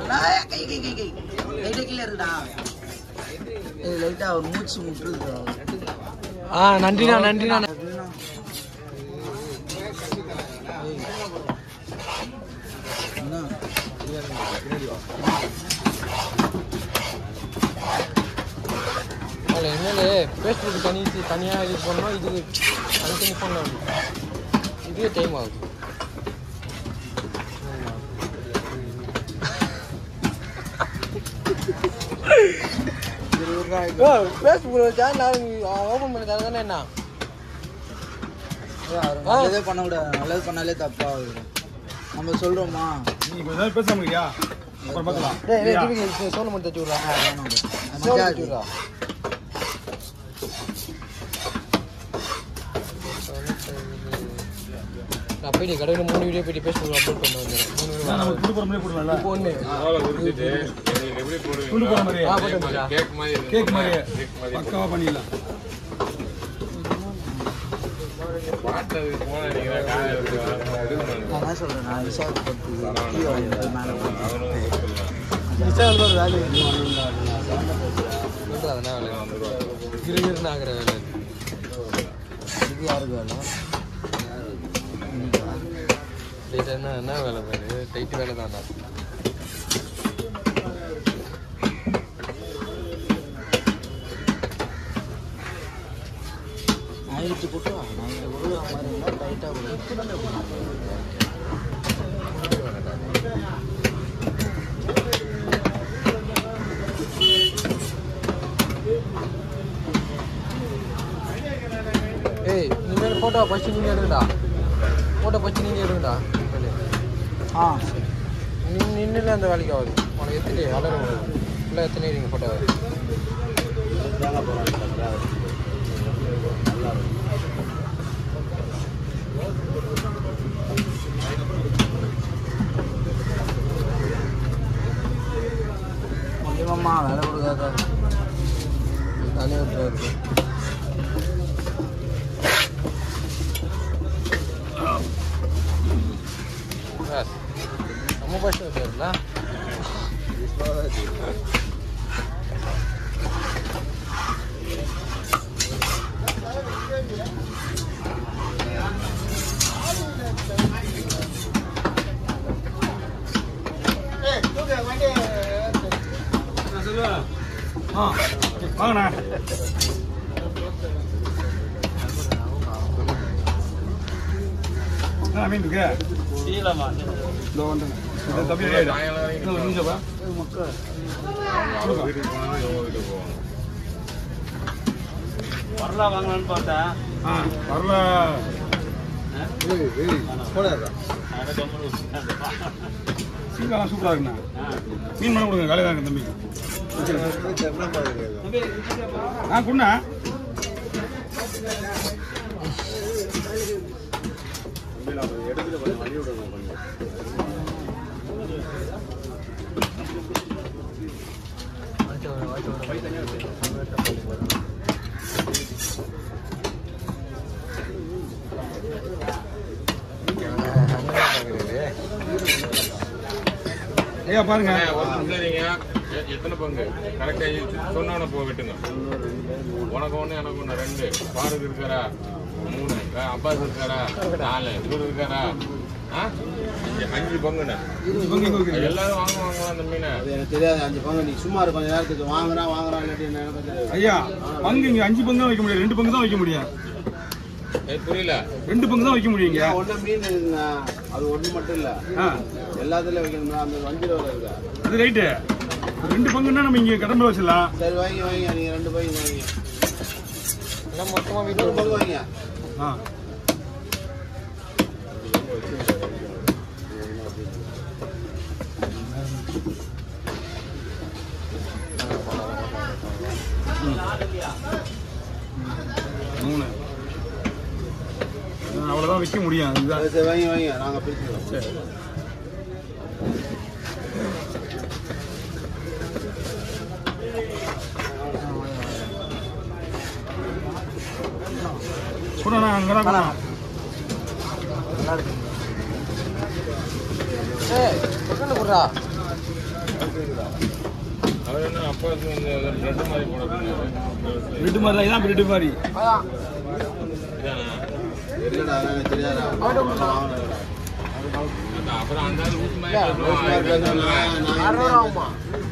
ஏய், கை கை கை கை லைட்டா கீழே இருக்குடா ஏய் லைட்டா ஒரு மூச்சு முட்டுருக்குடா ஆ நன்றிண்ணா நன்றிண்ணா அப்படின்னா என்ன அதில் என்னது ஃபேஸ்புக் தனி தனியாக இது பண்ணோம் இதுக்கு தனித்தனி ஃபோனில் இதுவே டைம் ஆகுது ஃபேஸ்புக்கில் வச்சா நான் ஓப்பன் பண்ணி தர தானே என்ன நல்லதே பண்ண கூடாது நல்லது பண்ணாலே தப்பா ஆகுது நம்ம சொல்றோமா நீ கொஞ்ச நேரம் பேச முடியா அப்புறம் பார்க்கலாம் டேய் டேய் டிவிக்கு சோளம் மட்டும் தச்சு விட்றா வேணாம் சோளம் மஜா தச்சு இருக்கு. விட்றா நான் போயிட்டு கடையில் மூணு வீடியோ போயிட்டு ஃபேஸ்புக்கில் அப்லோட் பண்ண வந்துடுறேன் மூணு வீடியோ நம்ம துண்டு போற மாதிரி போடலாம்ல இப்போ ஒன்று துண்டு போற மாதிரி ஆ போட்டு வந்துடா கேக் மாதிரி பக்காவா பண்ணிடலாம் நான் என்ன சொல்றேன் நான் விசாரிப்பட்டு கீழே வந்து மேலே இன்ஸ்டாவில் ஒரு வேலை அதெல்லாம் வேலை கிருகிருன்னு ஆகிற வேலை இது யாருக்கு வேணும் டைட் என்ன என்ன வேலை பாரு டைட் வேலை தான்டா நைட்டு போட்டு நைட்டு கொடுக்குற மாதிரி இருந்தால் டைட்டாக கொடுக்கும் ஏய் இனிமேல் ஃபோட்டோ ஃபஸ்ட்டு நீங்கள் எடுங்கடா ஃபோட்டோ ஃபஸ்ட்டு நீங்கள் எடுங்கடா ஆ சரி நின்று நின்றுல அந்த வேலைக்கு ஆகுது உனக்கு எத்தனை வளர ஃபுல்லாக எத்தனை எடுங்க ஃபோட்டோ முடியுமாம்மா வேலை கொடுக்காத தலைவர் இருக்கு நம்ம ஃபஸ்ட்டு வச்சுருந்தா ஆ வாங்கண்ணா என்ன மீன் இருக்கு இதோ வந்துங்க இது தம்பி ரெடி ஆயிடும் இன்னும் ஒரு நிமிஷம் பா. கொடுப்பா. ஆ வரல சீக்கிரம் சூப்பரா இருக்குண்ணா மீன் பண்ண கொடுங்க காலையில் தாங்க தம்பி ஆ குண்ணா ஐயா பாருங்க எத்தனை பங்கு கரெக்டா சொன்ன போ வெட்டுங்க உனக்கு ஒண்ணு எனக்கு ஒண்ணு ரெண்டு பாருக்கு இருக்காரா மூணு அஹ் அப்பாஸ் இருக்காரா நாலு இவரு இருக்காரா ஆ? அஞ்சு அஞ்சு பங்குண்ணே இவங்க இங்க இருக்கு. எல்லாரும் வாங்குவாங்களா அந்த மீனை அது எனக்கு தெரியாது அஞ்சு பங்கு நீ சும்மா இருக்க கொஞ்ச நேரத்துக்கு வாங்குறான் வாங்குறான் இல்லாட்டி என்ன எனக்கு தெரியாது ஐயா பங்கு இங்க அஞ்சு பங்கு தான் வைக்க முடியாது ரெண்டு பங்கு தான் வைக்க முடியும் ஏய், புரியல ரெண்டு பங்கு தான் வைக்க முடியுங்க ஒண்ணு மீன் இருக்குங்க அது ஒண்ணு மட்டும் இல்ல ஆ எல்லாத்துலயும் வைக்கணும்னா அந்த வஞ்சிர வர இருக்கா அது ரைட்டு ரெண்டு பங்குன்னா நம்ம இங்க கடம்புல வச்சிடலாம் சரி வாங்கி வாங்க நீங்க ரெண்டு பையன் வாங்கி எல்லாம் மொத்தமாக ஒரு வீட்டில் பங்கு வாங்க ஆ மூணு அவ்வளோதான் வைக்க முடியும் இதுதான் சரி, சரி வாங்கி வாங்க நாங்க பிரிச்சுக்கிறோம் சரி கொடுண்ணா அங்கே தான் கொடுண்ணா நல்லா இருக்கு ஏய் பக்கத்தில் போடுறா அவர் என்ன அப்பா இந்த பிரெட் மாதிரி போடுறது பிரெட் மாதிரி தான் இதான் பிரெட் மாதிரி அதான் இதானா தெரியலடா எனக்கு தெரியாதா வாங்கினேன் அப்புறம் அந்த ஆள் ஊசி மாதிரி இல்ல, பேசுவான். நான் அவன் பேசுவான். நான் அறுநூறு ஆகுமா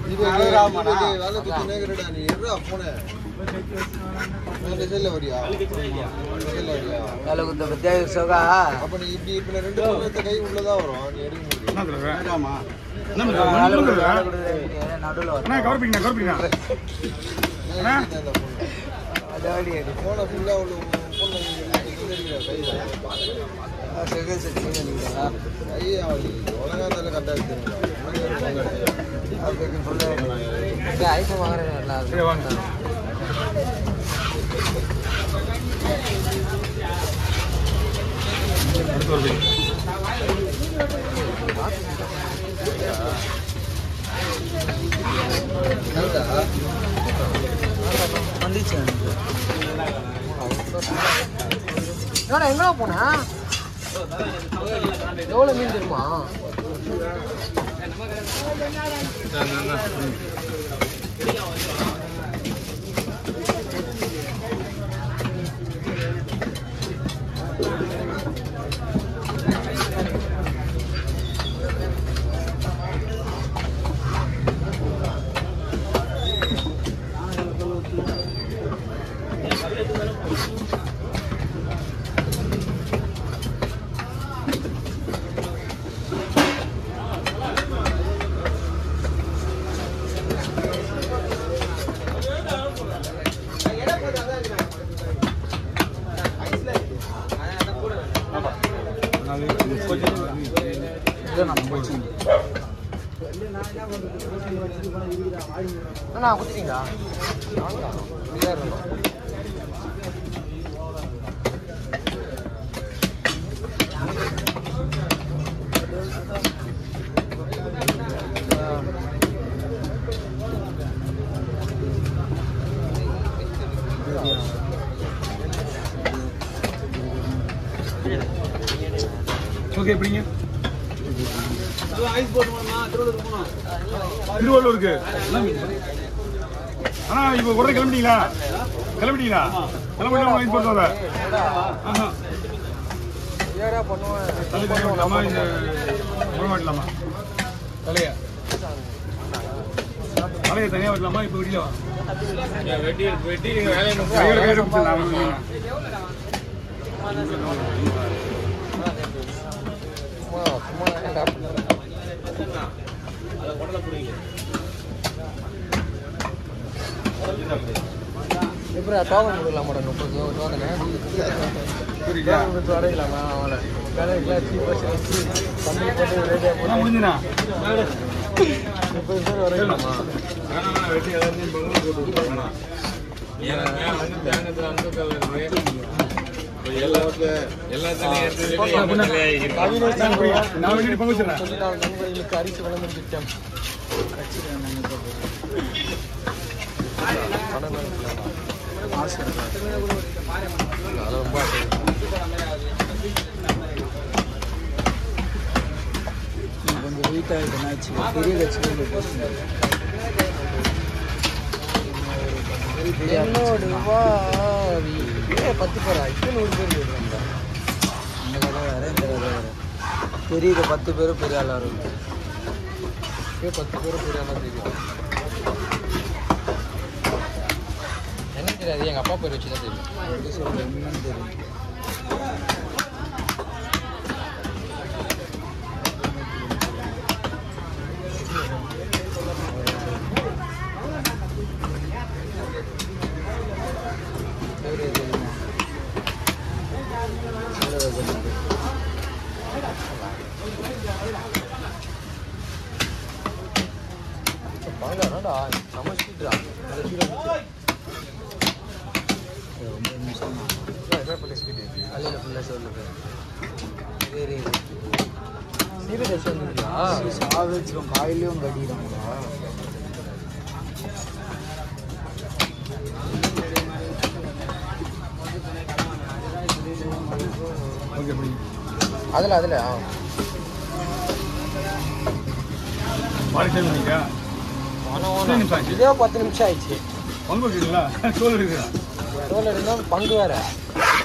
வேலை குத்த பத்தியா சோகா என்ன தலைவர் வேண்டாமா என்ன வேலை தலைவர்? கொடுத்து வேலை என்ன கொடுத்து நடுவில் அண்ணா கவர் பண்ணிக்கண்ணா கவர் பண்ணிக்கண்ணா அண்ணா அதாடி செகண்ட் செக்ஷன் ஃபுல்லாக ஐஃபோன் வாங்குறேன் நல்லா சரி வாங்க அடுத்து வருது வந்துச்சு எனக்கு என்னடா எங்கடா போன எவ்வளோ மீன் தெரியுமா இதான், இதான், இதான். அண்ணா குத்திட்டீங்களா வாங்கடா. இப்படிதான் இருக்கணும். ஓகே எப்படிங்க திருவள்ளூருக்கு அண்ணா இப்போ உடனே கிளம்பிட்டீங்களா கிளம்பிட்டீங்களா கிளம்பிட்டா வாங்கி போட்டு வர ஆஹா ஏடா பண்ணுவேன் தள்ளி தள்ளி விடலாமா இந்த உரம் வெட்டலாமா தலையா தலையை தனியாக வெட்டலாமா இப்போ வெளியில வா ஏன் வெட்டி வெட்டி நீங்க வேலையை கையில் கையில் முடிச்சு பிடிச்சிடலாம் சும்மா சும்மா ஏன்டா? எப்படி டோக்கன் கொடுக்கலாம் மாட்டேன் முப்பது டோக்கனு டோக்கன் கொடுத்து வரைக்கலாமா அவனை வேலைக்கு சீப்பாக கம்மி போட்டு ரேடியாக அண்ணா, முடிஞ்சுண்ணா முப்பது பேர் வரைக்கலாமா வேணாம், வேணாம், வெட்டி எல்லாத்தையும் பங்குல போட்டு விட்டுருமா. ஏன்னா மேல வந்து தேங்கத்துல அந்த கலர் இருக்கு. இப்ப எல்லா- எல்லாத்துலயும் எடுத்து வெட்டி எல்லாத்துலயும் ஆகிருக்கு. நான் போய் நான் வெட்டி பங்கு வச்சிடறேன் தொழிலாளர் நண்பர்களுக்கு அரிசி வழங்கும் திட்டம் அது ரொம்ப ஆசை. கொஞ்சம் வெயிட் ஆகிடுச்சு பெரிய கட்சி என்னோடு வாரி ஏ பத்து பேரா இப்போ நூறு பேர் போயிருக்காங்க இந்த கதை வேற இந்த கதை வேற பெரிய பத்து பேரும் பெரிய ஆளாக இருக்கும் இப்போ பத்து பேர் போயிருக்காங்க தெரியும் என்ன தெரியாது எங்கள் அப்பா பேர் வச்சு தான் தெரியும் எப்படி சொல்றது என்னன்னு தெரியும் பேரு தெரியுமா? சொல்லுறது தெரியுமா? வாங்கடா சமைச்சிட்டுடா ஒரு ஒன்பது நிமிஷம் தான். காலையில் ஃபுல்லாக சொல்லுது சரி சீரியஸ் வந்துருக்கியா சாவிச்சிரும் காயிலையும் கட்டிடுறாங்களா ஓகே அப்படி அதில் அதில் ஆ பாடி டைம் பண்ணிக்கா பணம் எத்தனை நிமிஷம் ஆச்சு? இதே பத்து நிமிஷம் ஆயிடுச்சு பங்கு வைக்கிறீங்களா தோல் இருக்குதா தோல் இருந்தால் பங்கு வேற